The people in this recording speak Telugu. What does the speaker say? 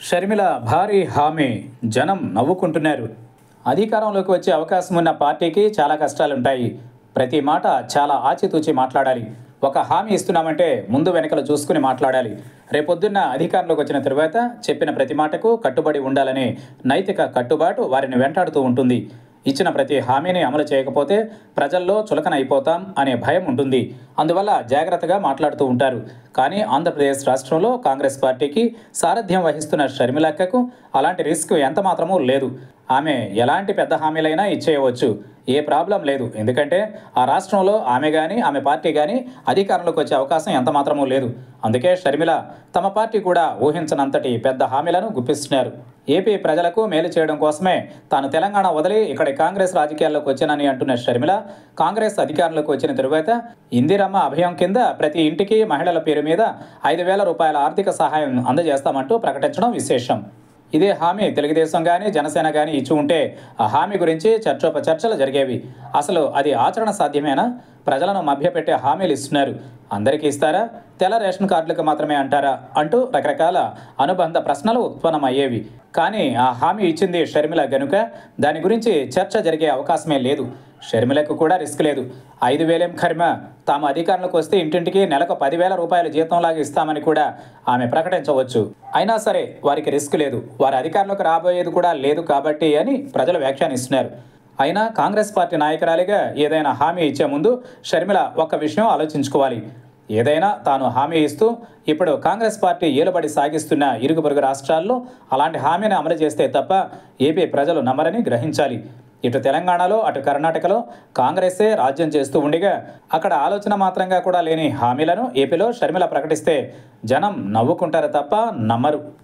షర్మిల భారీ హామీ జనం నవ్వుకుంటున్నారు అధికారంలోకి వచ్చే అవకాశం ఉన్న పార్టీకి చాలా కష్టాలుంటాయి ప్రతి మాట చాలా ఆచితూచి మాట్లాడాలి ఒక హామీ ఇస్తున్నామంటే ముందు వెనకలు చూసుకుని మాట్లాడాలి రేపొద్దున్న అధికారంలోకి వచ్చిన తరువాత చెప్పిన ప్రతి మాటకు కట్టుబడి ఉండాలనే నైతిక కట్టుబాటు వారిని వెంటాడుతూ ఉంటుంది ఇచ్చిన ప్రతి హామీని అమలు చేయకపోతే ప్రజల్లో చులకన అయిపోతాం అనే భయం ఉంటుంది అందువల్ల జాగ్రత్తగా మాట్లాడుతూ ఉంటారు కానీ ఆంధ్రప్రదేశ్ రాష్ట్రంలో కాంగ్రెస్ పార్టీకి సారథ్యం వహిస్తున్న షర్మిలక్కకు అలాంటి రిస్క్ ఎంత మాత్రమూ లేదు ఆమె ఎలాంటి పెద్ద హామీలైనా ఇచ్చేయవచ్చు ఏ ప్రాబ్లం లేదు ఎందుకంటే ఆ రాష్ట్రంలో ఆమె కానీ ఆమె పార్టీ కానీ అధికారంలోకి వచ్చే అవకాశం ఎంత మాత్రమూ లేదు అందుకే షర్మిల తమ పార్టీ కూడా ఊహించనంతటి పెద్ద హామీలను గుప్పిస్తున్నారు ఏపీ ప్రజలకు మేలు చేయడం కోసమే తాను తెలంగాణ వదిలి ఇక్కడి కాంగ్రెస్ రాజకీయాల్లోకి వచ్చానని అంటున్న షర్మిల కాంగ్రెస్ అధికారంలోకి వచ్చిన తరువాత ఇందిరమ్మ అభయం కింద ప్రతి ఇంటికి మహిళల పేరు మీద ఐదు వేల రూపాయల ఆర్థిక సహాయం అందజేస్తామంటూ ప్రకటించడం విశేషం ఇదే హామీ తెలుగుదేశం కానీ జనసేన కానీ ఇచ్చి ఉంటే ఆ హామీ గురించి చర్చోపచర్చలు జరిగేవి అసలు అది ఆచరణ సాధ్యమేనా ప్రజలను మభ్యపెట్టే హామీలు ఇస్తున్నారు అందరికీ ఇస్తారా తెల్ల రేషన్ కార్డులకు మాత్రమే అంటారా అంటూ రకరకాల అనుబంధ ప్రశ్నలు ఉత్పన్నమయ్యేవి కానీ ఆ హామీ ఇచ్చింది షర్మిల గనుక దాని గురించి చర్చ జరిగే అవకాశమే లేదు షర్మిలకు కూడా రిస్క్ లేదు ఐదు వేలేం కర్మ తాము అధికారంలోకి వస్తే ఇంటింటికి నెలకు పదివేల రూపాయల జీతంలాగా ఇస్తామని కూడా ఆమె ప్రకటించవచ్చు అయినా సరే వారికి రిస్క్ లేదు వారి అధికారంలోకి రాబోయేది కూడా లేదు కాబట్టి అని ప్రజలు వ్యాఖ్యానిస్తున్నారు అయినా కాంగ్రెస్ పార్టీ నాయకురాలిగా ఏదైనా హామీ ఇచ్చే ముందు షర్మిల ఒక్క విషయం ఆలోచించుకోవాలి ఏదైనా తాను హామీ ఇస్తూ ఇప్పుడు కాంగ్రెస్ పార్టీ ఏలుబడి సాగిస్తున్న ఇరుగు పొరుగు రాష్ట్రాల్లో అలాంటి హామీని అమలు చేస్తే తప్ప ఏపీ ప్రజలు నమ్మరని గ్రహించాలి ఇటు తెలంగాణలో అటు కర్ణాటకలో కాంగ్రెసే రాజ్యం చేస్తూ ఉండగా అక్కడ ఆలోచన మాత్రంగా కూడా లేని హామీలను ఏపీలో షర్మిల ప్రకటిస్తే జనం నవ్వుకుంటారు తప్ప నమ్మరు